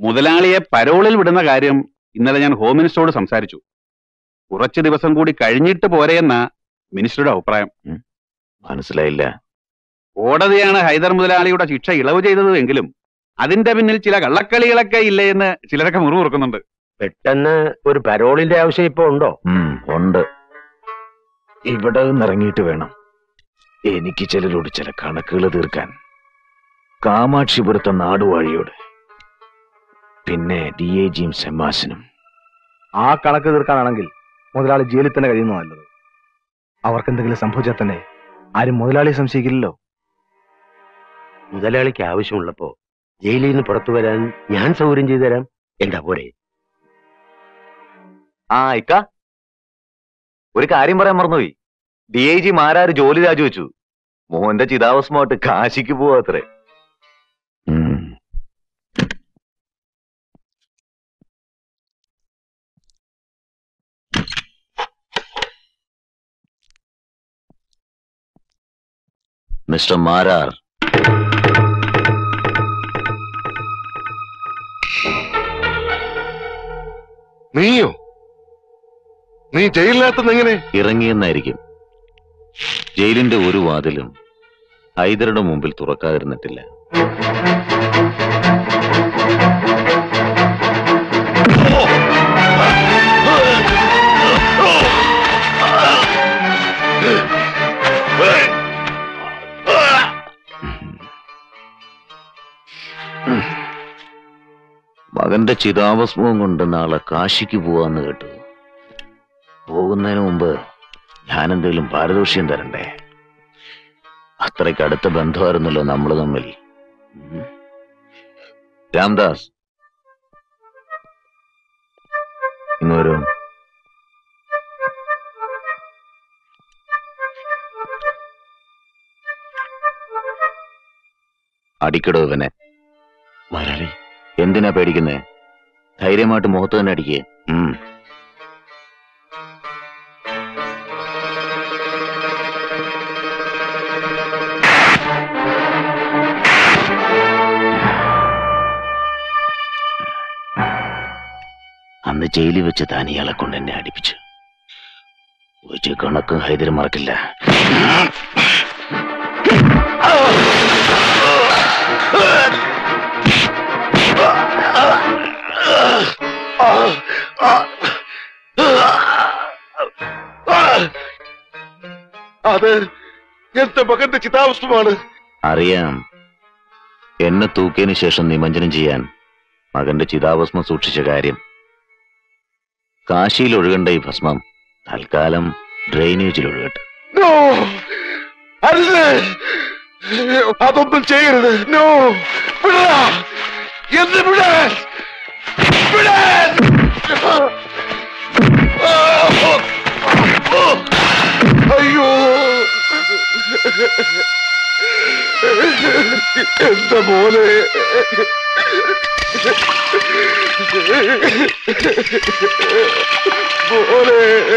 മുതലാളിയെ പരോളിൽ വിടുന്ന കാര്യം ഇന്നലെ ഞാൻ ഹോം മിനിസ്റ്ററോട് സംസാരിച്ചു കുറച്ച് ദിവസം കൂടി കഴിഞ്ഞിട്ട് പോരെയെന്ന മിനിസ്റ്ററുടെ അഭിപ്രായം മനസ്സിലായില്ല കോടതിയാണ് ഹൈദർ മുതലാളിയുടെ ശിക്ഷ ഇളവ് ചെയ്തത് എങ്കിലും അതിന്റെ പിന്നിൽ ചില കള്ളക്കളികളൊക്കെ ഇല്ലേ എന്ന് ചിലരൊക്കെ മുറിവുറുക്കുന്നുണ്ട് പെട്ടെന്ന് ഒരു പരോളിന്റെ ആവശ്യം ഇപ്പൊ ഉണ്ടോ ഉം, ഉണ്ട് ഇവിടെ നിന്ന് ഇറങ്ങിയിട്ട് വേണം എനിക്ക് ചിലരോട് ചില കണക്കുകൾ തീർക്കാൻ കാമാക്ഷിപുരത്തെ നാടുവാഴിയോട് പിന്നെ ഡി എ ജിയും സെമാസിനും ആ കണക്ക് തീർക്കാനാണെങ്കിൽ മുതലാളി ജയിലിൽ തന്നെ കഴിയുന്ന നല്ലത് അവർക്ക് എന്തെങ്കിലും സംഭവിച്ചാൽ തന്നെ ആരും മുതലാളിയെ സംശയിക്കില്ലല്ലോ മുതലാളിക്ക് ആവശ്യമുള്ളപ്പോ ജയിലിൽ നിന്ന് പുറത്തു വരാൻ ഞാൻ സൗകര്യം ചെയ്തു തരാം എന്താ പോരെ ആ ഇക്ക ഒരു കാര്യം പറയാൻ മറന്നുപോയി ഡി ഐ ജി മാരാര് ജോലി രാജിവെച്ചു മോഹന്റെ ചിതാവസ്മമായിട്ട് കാശിക്ക് പോവാത്രേ മിസ്റ്റർ മാരാർ നീയോ നീ ജയിലിനകത്തുനിന്ന് എങ്ങനെ ഇറങ്ങിയെന്നായിരിക്കും ജയിലിന്റെ ഒരു വാതിലും ഹൈദരുടെ മുമ്പിൽ തുറക്കാതിരുന്നിട്ടില്ല മകന്റെ ചിതാഭസ്മവും കൊണ്ട് നാളെ കാശിക്ക് പോവാന്ന് കേട്ടു പോകുന്നതിന് മുമ്പ് ഞാൻ എന്തെങ്കിലും പാരിതോഷ്യം തരണ്ടേ അത്രയ്ക്ക് അടുത്ത ബന്ധമായിരുന്നല്ലോ നമ്മൾ തമ്മിൽ ഉം. രാംദാസ് ഇങ്ങ് വരൂ അടിക്കടോ ഇവനെ മുതലാളി എന്തിനാ പേടിക്കുന്നേ ധൈര്യമായിട്ട് മുഖത്ത് തന്നെ അടിക്കേ ഉം അന്ന് ജയിലിൽ വെച്ച് താൻ ഇയാളെ കൊണ്ട് എന്നെ അടിപ്പിച്ചു ഒരു കണക്കും ഹൈദര് മറക്കില്ല അത് എന്റെ മകന്റെ ചിതാവസ്ഥമാണ് അറിയാം എന്നെ തൂക്കിയതിനു ശേഷം നിമഞ്ജനം ചെയ്യാൻ മകന്റെ ചിതാഭസ്മം സൂക്ഷിച്ച കാര്യം കാശിയിൽ ഒഴുകേണ്ട ഈ ഭസ്മം തൽക്കാലം ഡ്രെയിനേജിൽ ഒഴുകട്ടെ നോ അല്ല അതൊന്നും ചെയ്യരുത് നോ വിടാ എന്ന് വിടാൻ വിടാൻ അയ്യോ എന്റെ മോനെ മോനെ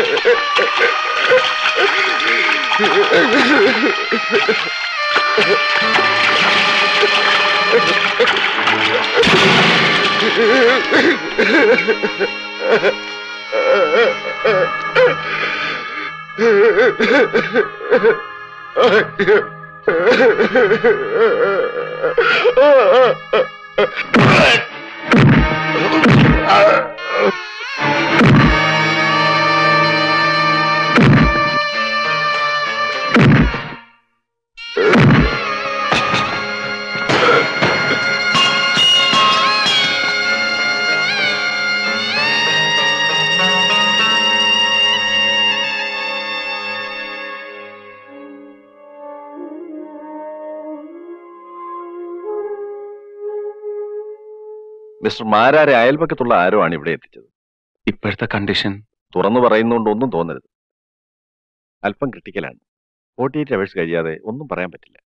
മിസ്റ്റർ മാരാരെ അയൽപക്കത്തുള്ള ആരോ ആണ് ഇവിടെ എത്തിച്ചത് ഇപ്പോഴത്തെ കണ്ടീഷൻ തുറന്നു പറയുന്നതുകൊണ്ട് ഒന്നും തോന്നരുത് അല്പം ക്രിട്ടിക്കലാണ് ഫോർട്ടി എയ്റ്റ് അവേഴ്സ് കഴിയാതെ ഒന്നും പറയാൻ പറ്റില്ല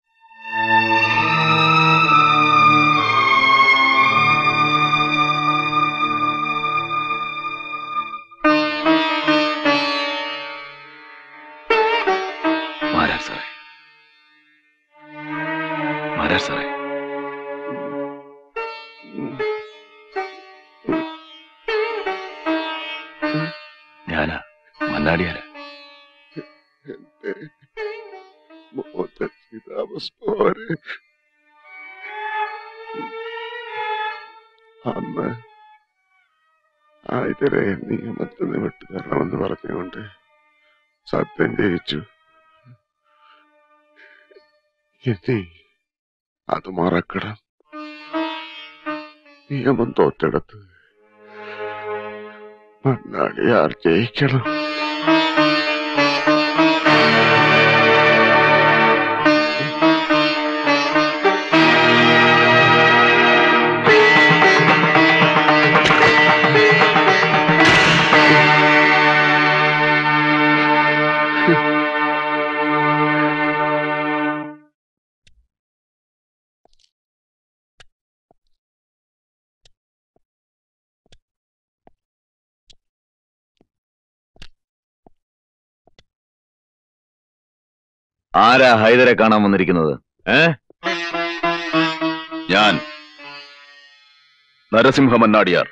മാരാർ സാറേ മാരാർ സാറേ ഞാനാ മന്നാടിയാരാ മോന്റെ ചിതാഭസ്മോര് അന്ന് ആയിതരെ നിയമത്തിൽ നിന്ന് വിട്ടു തരണമെന്ന് പറഞ്ഞുകൊണ്ട് സത്യം ജയിച്ചു ഇനി അത് മറക്കണം നിയമം തോറ്റെടുത്ത് മണ്ണാടിയാർ ജയിക്കണം ആരാ ഹൈദരെ കാണാൻ വന്നിരിക്കുന്നത് ഏ ഞാൻ നരസിംഹ മന്നാടിയാർ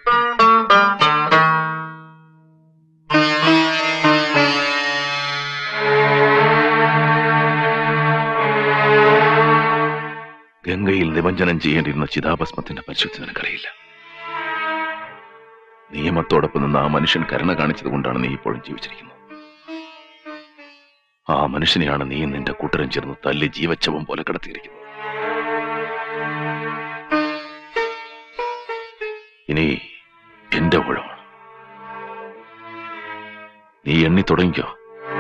ഗംഗയിൽ നിമഞ്ജനം ചെയ്യേണ്ടിയിരുന്ന ചിതാഭസ്മത്തിന്റെ പരിശുദ്ധി നിനക്കറിയില്ല നിയമത്തോടൊപ്പം നിന്ന് ആ മനുഷ്യൻ കരുണ കാണിച്ചത് കൊണ്ടാണ് നീ ഇപ്പോഴും ജീവിച്ചിരിക്കുന്നത് ആ മനുഷ്യനെയാണ് നീ നിന്റെ കൂട്ടരും ചേർന്ന് തല്ലി ജീവച്ചവം പോലെ കിടത്തിയിരിക്കുന്നത് ഇനി എന്റെ ഊഴമാണ് നീ എണ്ണി തുടങ്ങിക്കോ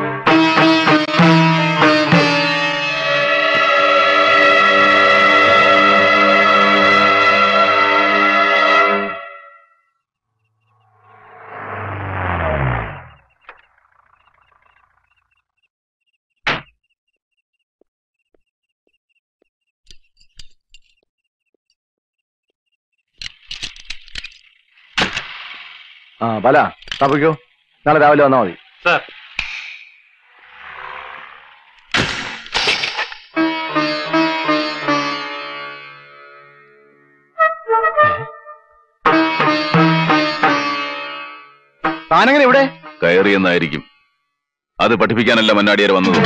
ആ ബല തപ്പിക്കോ നാളെ രാവിലെ വന്നാൽ മതി താനെങ്ങനെ ഇവിടെ കയറിയെന്നായിരിക്കും അത് പഠിപ്പിക്കാനല്ല മന്നാടിയാർ വന്നത്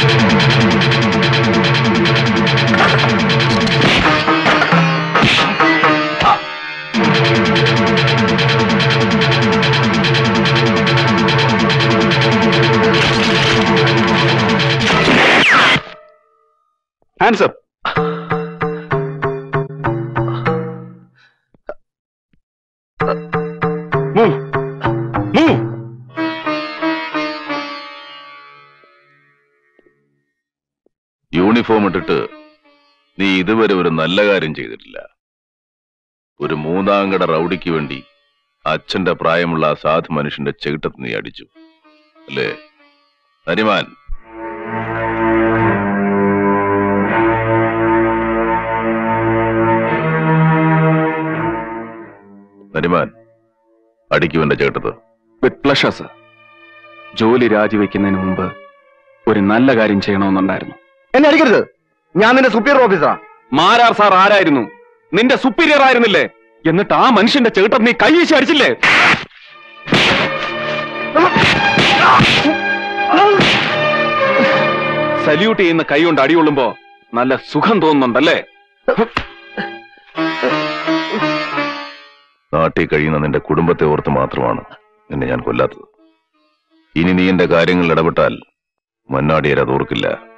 hands up move move uniform ഇട്ടിട്ട് നീ ഇതുവരെ ഒരു നല്ല കാര്യം ചെയ്തിട്ടില്ല ഒരു മൂന്നാംകട റൗഡിക്ക് വേണ്ടി അച്ഛന്റെ പ്രായമുള്ള ആ സാധു മനുഷ്യന്റെ ചെകിട്ടത്ത് നീ അടിച്ചു അല്ലേ ഹരിമാൻ ഹരിമാൻ അടിക്കുവന്റെ ചെകിട്ടത്ത് വിത്ത് പ്ലഷർ സർ ജോലി രാജിവെക്കുന്നതിന് മുമ്പ് ഒരു നല്ല കാര്യം ചെയ്യണമെന്നുണ്ടായിരുന്നു എന്നെ അടിക്കരുത് ഞാൻ നിന്റെ സുപ്പീരിയർ ഓഫീസറാ മാരാർ സാർ ആരായിരുന്നു നിന്റെ സുപ്പീരിയർ ആയിരുന്നില്ലേ എന്നിട്ട് ആ മനുഷ്യന്റെ ചേട്ടൻ നീ കൈവീശി അടിച്ചില്ലേ സല്യൂട്ട് ചെയ്യുന്ന കൈ കൊണ്ട് അടികൊള്ളുമ്പോ നല്ല സുഖം തോന്നുന്നുണ്ടല്ലേ നാട്ടിൽ കഴിയുന്ന നിന്റെ കുടുംബത്തെ ഓർത്ത് മാത്രമാണ് നിന്നെ ഞാൻ കൊല്ലാത്തത് ഇനി നീ എന്റെ കാര്യങ്ങളിൽ ഇടപെട്ടാൽ മന്നാടിയർ അത് ഓർക്കില്ല